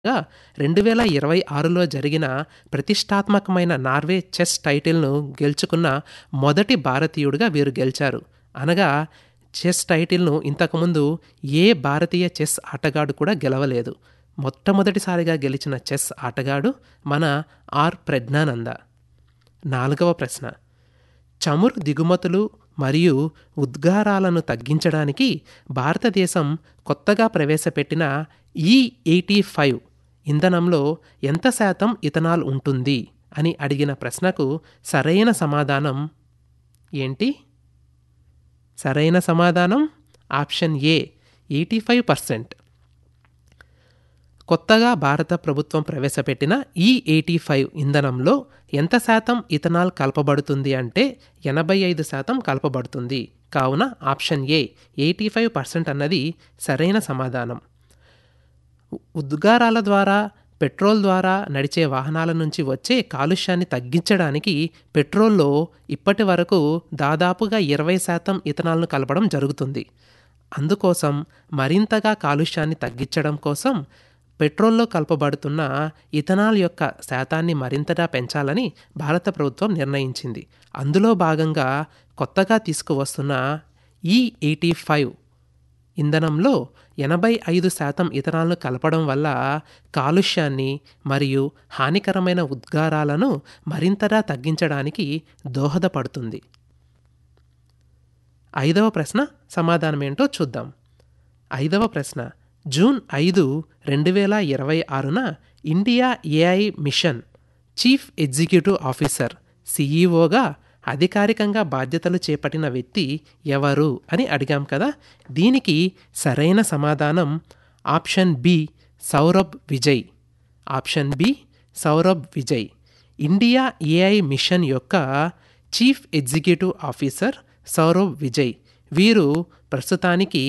గా రెండు వేల ఇరవై ఆరులో జరిగిన ప్రతిష్టాత్మకమైన నార్వే చెస్ టైటిల్ను గెలుచుకున్న మొదటి భారతీయుడిగా వీరు గెలిచారు అనగా చెస్ టైటిల్ను ఇంతకుముందు ఏ భారతీయ చెస్ ఆటగాడు కూడా గెలవలేదు మొట్టమొదటిసారిగా గెలిచిన చెస్ ఆటగాడు మన ఆర్ ప్రజ్ఞానంద నాలుగవ ప్రశ్న చమురు దిగుమతులు మరియు ఉద్గారాలను తగ్గించడానికి భారతదేశం కొత్తగా ప్రవేశపెట్టిన ఈ ఎయిటీ ఫైవ్ ఇంధనంలో ఎంత శాతం ఇథనాల్ ఉంటుంది అని అడిగిన ప్రశ్నకు సరైన సమాధానం ఏంటి సరైన సమాధానం option A eighty five percent కొత్తగా భారత ప్రభుత్వం ప్రవేశపెట్టిన ఈ ఎయిటీ ఫైవ్ ఇంధనంలో ఎంత శాతం ఇథనాల్ కలపబడుతుంది అంటే ఎనభై ఐదు శాతం కలపబడుతుంది కావున option A eighty five percent అన్నది సరైన సమాధానం ఉద్గారాల ద్వారా పెట్రోల్ ద్వారా నడిచే వాహనాల నుంచి వచ్చే కాలుష్యాన్ని తగ్గించడానికి పెట్రోల్లో ఇప్పటి వరకు దాదాపుగా ఇరవై శాతం ఇథనాల్ను కలపడం జరుగుతుంది అందుకోసం మరింతగా కాలుష్యాన్ని తగ్గించడం కోసం పెట్రోల్లో కలపబడుతున్న ఇథనాల్ యొక్క శాతాన్ని మరింతగా పెంచాలని భారత ప్రభుత్వం నిర్ణయించింది అందులో భాగంగా కొత్తగా తీసుకువస్తున్న ఈ ఎయిటీ ఫైవ్ ఇంధనంలో ఎనభై ఐదు శాతం ఇథనాల్ను కలపడం వల్ల కాలుష్యాన్ని మరియు హానికరమైన ఉద్గారాలను మరింతగా తగ్గించడానికి దోహదపడుతుంది ఐదవ ప్రశ్న సమాధానం ఏంటో చూద్దాం ఐదవ ప్రశ్న జూన్ ఐదు రెండు వేల ఇరవై ఆరున India AI mission chief executive officer సిఈఓగా అధికారికంగా బాధ్యతలు చేపట్టిన వ్యక్తి ఎవరు అని అడిగాం కదా దీనికి సరైన సమాధానం option B Saurabh Vijay option B Saurabh Vijay India AI mission యొక్క chief executive officer Saurabh Vijay వీరు ప్రస్తుతానికి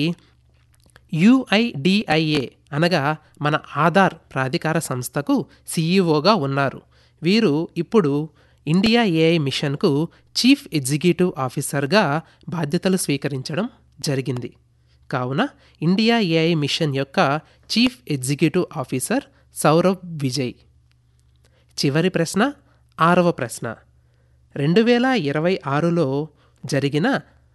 యుఐడిఐఏ అనగా మన ఆధార్ ప్రాధికార సంస్థకు సీఈఓగా ఉన్నారు వీరు ఇప్పుడు ఇండియా ఏఐ మిషన్కు చీఫ్ ఎగ్జిక్యూటివ్ ఆఫీసర్గా బాధ్యతలు స్వీకరించడం జరిగింది కావున ఇండియా ఏఐ మిషన్ యొక్క chief executive officer Saurabh Vijay చివరి ప్రశ్న ఆరవ ప్రశ్న రెండు వేల ఇరవై ఆరులో జరిగిన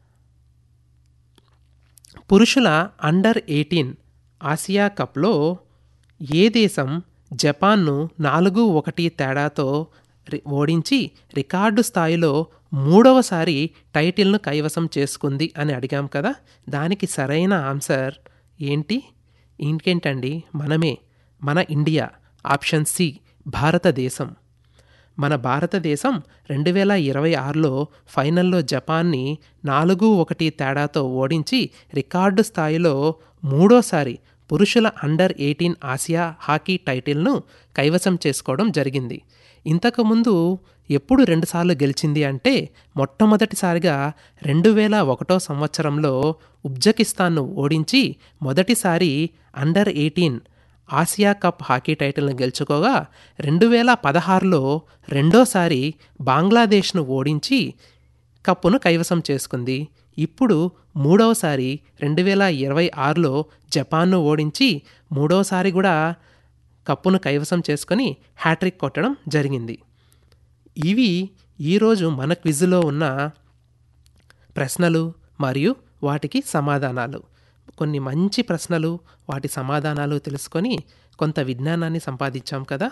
పురుషుల అండర్ ఎయిటీన్ ఆసియా కప్లో ఏ దేశం జపాన్ను నాలుగు ఒకటి తేడాతో ఓడించి రికార్డు స్థాయిలో మూడవసారి టైటిల్ను కైవసం చేసుకుంది అని అడిగాం కదా దానికి సరైన ఆన్సర్ ఏంటి ఇంకేంటండి మనమే మన ఇండియా ఆప్షన్ సి భారతదేశం మన భారతదేశం రెండు వేల ఇరవై ఆరులో ఫైనల్లో జపాన్ని నాలుగు ఒకటి తేడాతో ఓడించి రికార్డు స్థాయిలో మూడోసారి పురుషుల అండర్ ఎయిటీన్ ఆసియా హాకీ టైటిల్ను కైవసం చేసుకోవడం జరిగింది ఇంతకుముందు ఎప్పుడు రెండుసార్లు గెలిచింది అంటే మొట్టమొదటిసారిగా రెండు వేల ఒకటో సంవత్సరంలో ఉజ్బెకిస్తాన్ను ఓడించి మొదటిసారి under eighteen Asia cup hockey టైటిల్ను గెలుచుకోగా రెండు వేల పదహారులో రెండోసారి బంగ్లాదేశ్ను ఓడించి కప్పును కైవసం చేసుకుంది ఇప్పుడు మూడవసారి రెండు వేల ఇరవై ఆరులో జపాన్ను ఓడించి మూడవసారి కూడా కప్పును కైవసం చేసుకొని హ్యాట్రిక్ కొట్టడం జరిగింది ఇవి ఈరోజు మన క్విజ్లో ఉన్న ప్రశ్నలు మరియు వాటికి సమాధానాలు కొన్ని మంచి ప్రశ్నలు వాటి సమాధానాలు తెలుసుకొని కొంత విజ్ఞానాన్ని సంపాదించాం కదా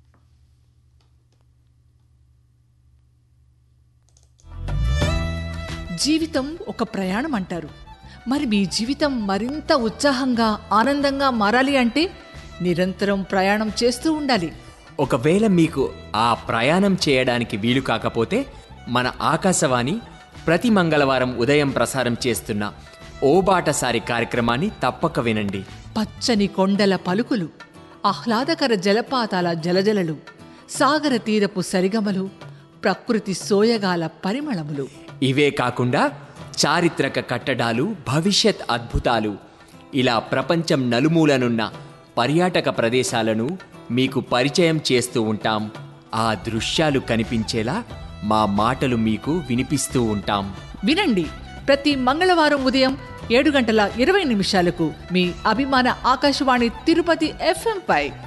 జీవితం ఒక ప్రయాణం అంటారు మరి మీ జీవితం మరింత ఉత్సాహంగా ఆనందంగా మారాలి అంటే నిరంతరం ప్రయాణం చేస్తూ ఉండాలి ఒకవేళ మీకు ఆ ప్రయాణం చేయడానికి వీలు కాకపోతే మన ఆకాశవాణి ప్రతి మంగళవారం ఉదయం ప్రసారం చేస్తున్న ఓ బాటసారి కార్యక్రమాన్ని తప్పక వినండి పచ్చని కొండల పలుకులు ఆహ్లాదకర జలపాతాల జలజలలు సాగర తీరపు సరిగమలు ప్రకృతి సోయగాల పరిమళములు ఇవే కాకుండా చారిత్రక కట్టడాలు భవిష్యత్ అద్భుతాలు ఇలా ప్రపంచం నలుమూలనున్న పర్యాటక ప్రదేశాలను మీకు పరిచయం చేస్తూ ఉంటాం ఆ దృశ్యాలు కనిపించేలా మా మాటలు మీకు వినిపిస్తూ ఉంటాం వినండి ప్రతి మంగళవారం ఉదయం ఏడు గంటల ఇరవై నిమిషాలకు మీ అభిమాన ఆకాశవాణి తిరుపతి ఎఫ్ఎం పై